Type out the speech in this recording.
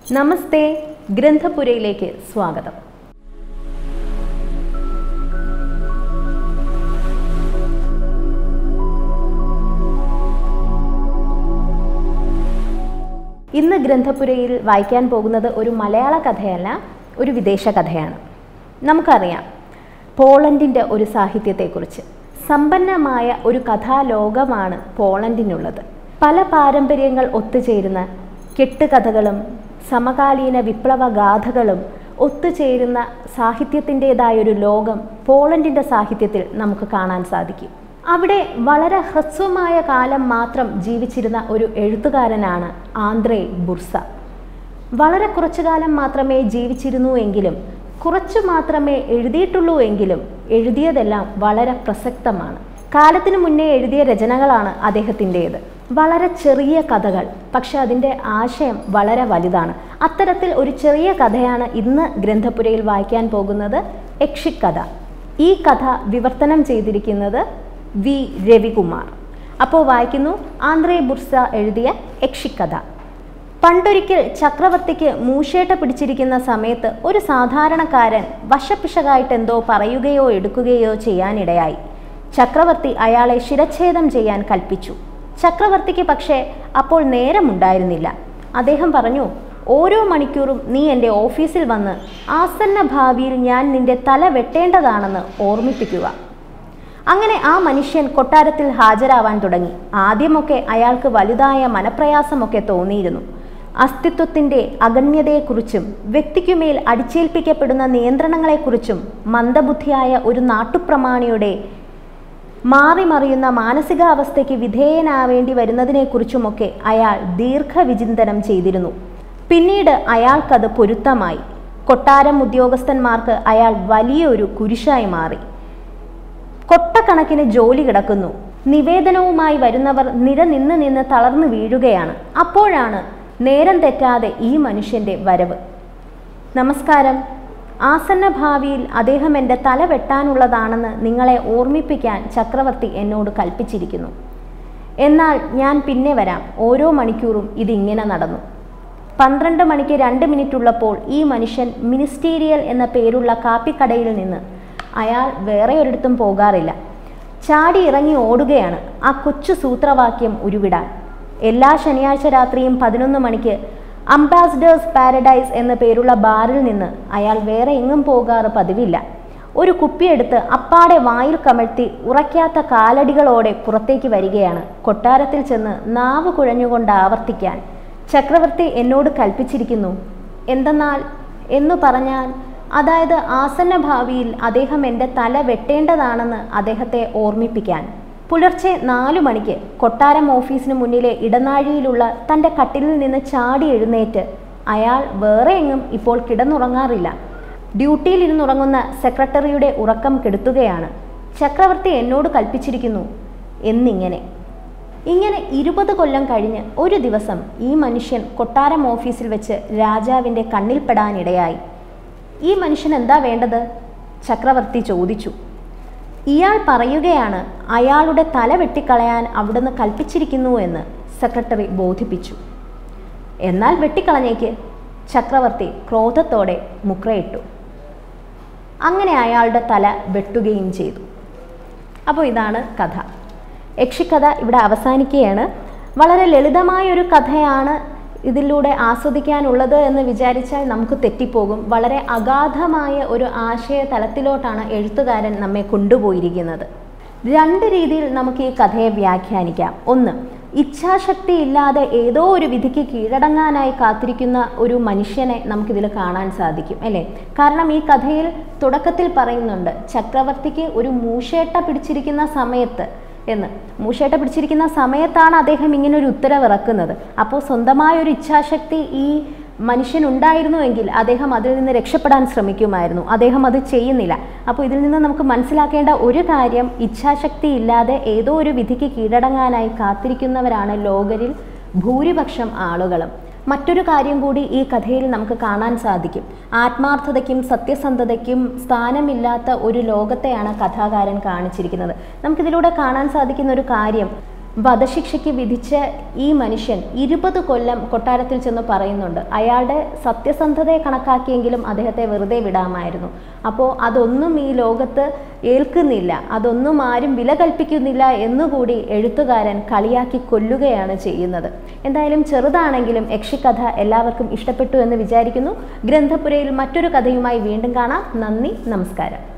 നമസ്തേ ഗ്രന്ഥപുരയിലേക്ക് സ്വാഗതം ഇന്ന് ഗ്രന്ഥപുരയിൽ വായിക്കാൻ പോകുന്നത് ഒരു മലയാള കഥയല്ല ഒരു വിദേശ കഥയാണ് നമുക്കറിയാം പോളണ്ടിൻ്റെ ഒരു സാഹിത്യത്തെക്കുറിച്ച് സമ്പന്നമായ ഒരു കഥാലോകമാണ് പോളണ്ടിനുള്ളത് പല പാരമ്പര്യങ്ങൾ ഒത്തുചേരുന്ന കെട്ടുകഥകളും സമകാലീന വിപ്ലവ ഗാഥകളും ഒത്തുചേരുന്ന സാഹിത്യത്തിൻ്റെതായൊരു ലോകം പോളണ്ടിൻ്റെ സാഹിത്യത്തിൽ നമുക്ക് കാണാൻ സാധിക്കും അവിടെ വളരെ ഹ്രസ്വമായ കാലം മാത്രം ജീവിച്ചിരുന്ന ഒരു എഴുത്തുകാരനാണ് ആന്ത്രേ ബുർസ വളരെ കുറച്ചു കാലം മാത്രമേ ജീവിച്ചിരുന്നു എങ്കിലും കുറച്ചു മാത്രമേ എഴുതിയിട്ടുള്ളൂ എങ്കിലും എഴുതിയതെല്ലാം വളരെ പ്രസക്തമാണ് കാലത്തിനു മുന്നേ എഴുതിയ രചനകളാണ് അദ്ദേഹത്തിൻ്റേത് വളരെ ചെറിയ കഥകൾ പക്ഷെ അതിൻ്റെ ആശയം വളരെ വലുതാണ് അത്തരത്തിൽ ഒരു ചെറിയ കഥയാണ് ഇന്ന് ഗ്രന്ഥപുരയിൽ വായിക്കാൻ പോകുന്നത് യക്ഷിക്കഥ ഈ കഥ വിവർത്തനം ചെയ്തിരിക്കുന്നത് വി രവികുമാർ അപ്പോൾ വായിക്കുന്നു ആന്ത്രേ ബുർസ എഴുതിയ യക്ഷിക്കഥ പണ്ടൊരിക്കൽ ചക്രവർത്തിക്ക് മൂഷേട്ട പിടിച്ചിരിക്കുന്ന സമയത്ത് ഒരു സാധാരണക്കാരൻ വശപ്പിശകായിട്ട് എന്തോ പറയുകയോ എടുക്കുകയോ ചെയ്യാനിടയായി ചക്രവർത്തി അയാളെ ശിരച്ഛേദം ചെയ്യാൻ കൽപ്പിച്ചു ചക്രവർത്തിക്ക് പക്ഷേ അപ്പോൾ നേരമുണ്ടായിരുന്നില്ല അദ്ദേഹം പറഞ്ഞു ഓരോ മണിക്കൂറും നീ എൻ്റെ ഓഫീസിൽ വന്ന് ആസന്ന ഭാവിയിൽ ഞാൻ നിന്റെ തല വെട്ടേണ്ടതാണെന്ന് ഓർമ്മിപ്പിക്കുക അങ്ങനെ ആ മനുഷ്യൻ കൊട്ടാരത്തിൽ ഹാജരാവാൻ തുടങ്ങി ആദ്യമൊക്കെ അയാൾക്ക് വലുതായ മനപ്രയാസമൊക്കെ തോന്നിയിരുന്നു അസ്തിത്വത്തിൻ്റെ അഗണ്യതയെക്കുറിച്ചും വ്യക്തിക്കുമേൽ അടിച്ചേൽപ്പിക്കപ്പെടുന്ന നിയന്ത്രണങ്ങളെക്കുറിച്ചും മന്ദബുദ്ധിയായ ഒരു നാട്ടുപ്രമാണിയുടെ മാറിമറിയുന്ന മാനസികാവസ്ഥയ്ക്ക് വിധേയനാവേണ്ടി വരുന്നതിനെക്കുറിച്ചുമൊക്കെ അയാൾ ദീർഘവിചിന്തനം ചെയ്തിരുന്നു പിന്നീട് അയാൾക്കത് പൊരുത്തമായി കൊട്ടാരം ഉദ്യോഗസ്ഥന്മാർക്ക് അയാൾ വലിയൊരു കുരിശായി മാറി കൊട്ടക്കണക്കിന് ജോലി കിടക്കുന്നു നിവേദനവുമായി വരുന്നവർ നിരനിന്ന് നിന്ന് തളർന്നു വീഴുകയാണ് അപ്പോഴാണ് നേരം തെറ്റാതെ ഈ മനുഷ്യൻ്റെ വരവ് നമസ്കാരം ആസന്ന ഭാവിയിൽ അദ്ദേഹം എൻ്റെ തല വെട്ടാനുള്ളതാണെന്ന് നിങ്ങളെ ഓർമ്മിപ്പിക്കാൻ ചക്രവർത്തി എന്നോട് കൽപ്പിച്ചിരിക്കുന്നു എന്നാൽ ഞാൻ പിന്നെ വരാം ഓരോ മണിക്കൂറും ഇതിങ്ങനെ നടന്നു പന്ത്രണ്ട് മണിക്ക് രണ്ട് മിനിറ്റ് ഉള്ളപ്പോൾ ഈ മനുഷ്യൻ മിനിസ്റ്റീരിയൽ എന്ന പേരുള്ള കാപ്പിക്കടയിൽ നിന്ന് അയാൾ വേറെ ഒരിടത്തും പോകാറില്ല ചാടി ഇറങ്ങി ഓടുകയാണ് ആ കൊച്ചു സൂത്രവാക്യം ഉരുവിടാൻ എല്ലാ ശനിയാഴ്ച രാത്രിയും പതിനൊന്ന് മണിക്ക് അംബാസിഡേഴ്സ് പാരഡൈസ് എന്ന പേരുള്ള ബാറിൽ നിന്ന് അയാൾ വേറെ എങ്ങും പോകാറ് പതിവില്ല ഒരു കുപ്പിയെടുത്ത് അപ്പാടെ വായിൽ കമഴ്ത്തി ഉറയ്ക്കാത്ത കാലടികളോടെ പുറത്തേക്ക് വരികയാണ് കൊട്ടാരത്തിൽ ചെന്ന് നാവ് കുഴഞ്ഞുകൊണ്ട് ആവർത്തിക്കാൻ ചക്രവർത്തി എന്നോട് കൽപ്പിച്ചിരിക്കുന്നു എന്തെന്നാൽ എന്നു പറഞ്ഞാൽ അതായത് ആസന്ന ഭാവിയിൽ അദ്ദേഹം എൻ്റെ തല വെട്ടേണ്ടതാണെന്ന് അദ്ദേഹത്തെ ഓർമ്മിപ്പിക്കാൻ പുലർച്ചെ നാലു മണിക്ക് കൊട്ടാരം ഓഫീസിന് മുന്നിലെ ഇടനാഴിയിലുള്ള തൻ്റെ കട്ടിലിൽ നിന്ന് ചാടി എഴുന്നേറ്റ് അയാൾ വേറെ എങ്ങും ഇപ്പോൾ കിടന്നുറങ്ങാറില്ല ഡ്യൂട്ടിയിൽ ഇരുന്നുറങ്ങുന്ന സെക്രട്ടറിയുടെ ഉറക്കം കെടുത്തുകയാണ് ചക്രവർത്തി എന്നോട് കൽപ്പിച്ചിരിക്കുന്നു എന്നിങ്ങനെ ഇങ്ങനെ ഇരുപത് കൊല്ലം കഴിഞ്ഞ് ഒരു ദിവസം ഈ മനുഷ്യൻ കൊട്ടാരം ഓഫീസിൽ വെച്ച് രാജാവിൻ്റെ കണ്ണിൽപ്പെടാനിടയായി ഈ മനുഷ്യൻ എന്താ വേണ്ടത് ചക്രവർത്തി ചോദിച്ചു ഇയാൾ പറയുകയാണ് അയാളുടെ തല വെട്ടിക്കളയാൻ അവിടുന്ന് കൽപ്പിച്ചിരിക്കുന്നു എന്ന് സെക്രട്ടറി ബോധിപ്പിച്ചു എന്നാൽ വെട്ടിക്കളഞ്ഞേക്ക് ചക്രവർത്തി ക്രോധത്തോടെ മുക്രയിട്ടു അങ്ങനെ അയാളുടെ തല വെട്ടുകയും ചെയ്തു അപ്പോൾ ഇതാണ് കഥ യക്ഷിക്കഥ ഇവിടെ അവസാനിക്കുകയാണ് വളരെ ലളിതമായ ഒരു കഥയാണ് ഇതിലൂടെ ആസ്വദിക്കാനുള്ളത് എന്ന് വിചാരിച്ചാൽ നമുക്ക് തെറ്റിപ്പോകും വളരെ അഗാധമായ ഒരു ആശയ തലത്തിലോട്ടാണ് എഴുത്തുകാരൻ നമ്മെ കൊണ്ടുപോയിരിക്കുന്നത് രണ്ട് രീതിയിൽ നമുക്ക് ഈ കഥയെ വ്യാഖ്യാനിക്കാം ഒന്ന് ഇച്ഛാശക്തി ഇല്ലാതെ ഏതോ ഒരു വിധിക്ക് കീഴടങ്ങാനായി കാത്തിരിക്കുന്ന ഒരു മനുഷ്യനെ നമുക്കിതിൽ കാണാൻ സാധിക്കും അല്ലേ കാരണം ഈ കഥയിൽ തുടക്കത്തിൽ പറയുന്നുണ്ട് ചക്രവർത്തിക്ക് ഒരു മൂഷേട്ട പിടിച്ചിരിക്കുന്ന സമയത്ത് എന്ന് മൂഷേട്ട പിടിച്ചിരിക്കുന്ന സമയത്താണ് അദ്ദേഹം ഇങ്ങനെ ഒരു ഉത്തരവ് ഇറക്കുന്നത് അപ്പോൾ സ്വന്തമായ ഒരു ഇച്ഛാശക്തി ഈ മനുഷ്യനുണ്ടായിരുന്നുവെങ്കിൽ അദ്ദേഹം അതിൽ നിന്ന് രക്ഷപ്പെടാൻ ശ്രമിക്കുമായിരുന്നു അദ്ദേഹം അത് ചെയ്യുന്നില്ല അപ്പോൾ ഇതിൽ നിന്ന് നമുക്ക് മനസ്സിലാക്കേണ്ട ഒരു കാര്യം ഇച്ഛാശക്തി ഇല്ലാതെ ഏതോ ഒരു വിധിക്ക് കീഴടങ്ങാനായി കാത്തിരിക്കുന്നവരാണ് ലോകരിൽ ഭൂരിപക്ഷം ആളുകളും മറ്റൊരു കാര്യം കൂടി ഈ കഥയിൽ നമുക്ക് കാണാൻ സാധിക്കും ആത്മാർത്ഥതയ്ക്കും സത്യസന്ധതയ്ക്കും സ്ഥാനമില്ലാത്ത ഒരു ലോകത്തെയാണ് കഥാകാരൻ കാണിച്ചിരിക്കുന്നത് നമുക്കിതിലൂടെ കാണാൻ സാധിക്കുന്ന ഒരു കാര്യം വധശിക്ഷയ്ക്ക് വിധിച്ച ഈ മനുഷ്യൻ ഇരുപത് കൊല്ലം കൊട്ടാരത്തിൽ ചെന്ന് പറയുന്നുണ്ട് അയാളുടെ സത്യസന്ധതയെ കണക്കാക്കിയെങ്കിലും അദ്ദേഹത്തെ വെറുതെ വിടാമായിരുന്നു അപ്പോൾ അതൊന്നും ഈ ലോകത്ത് ഏൽക്കുന്നില്ല അതൊന്നും ആരും വില കൽപ്പിക്കുന്നില്ല എന്നുകൂടി എഴുത്തുകാരൻ കളിയാക്കി കൊല്ലുകയാണ് ചെയ്യുന്നത് എന്തായാലും ചെറുതാണെങ്കിലും യക്ഷിക്കഥ എല്ലാവർക്കും ഇഷ്ടപ്പെട്ടു എന്ന് വിചാരിക്കുന്നു ഗ്രന്ഥപുരയിൽ മറ്റൊരു കഥയുമായി വീണ്ടും കാണാം നന്ദി നമസ്കാരം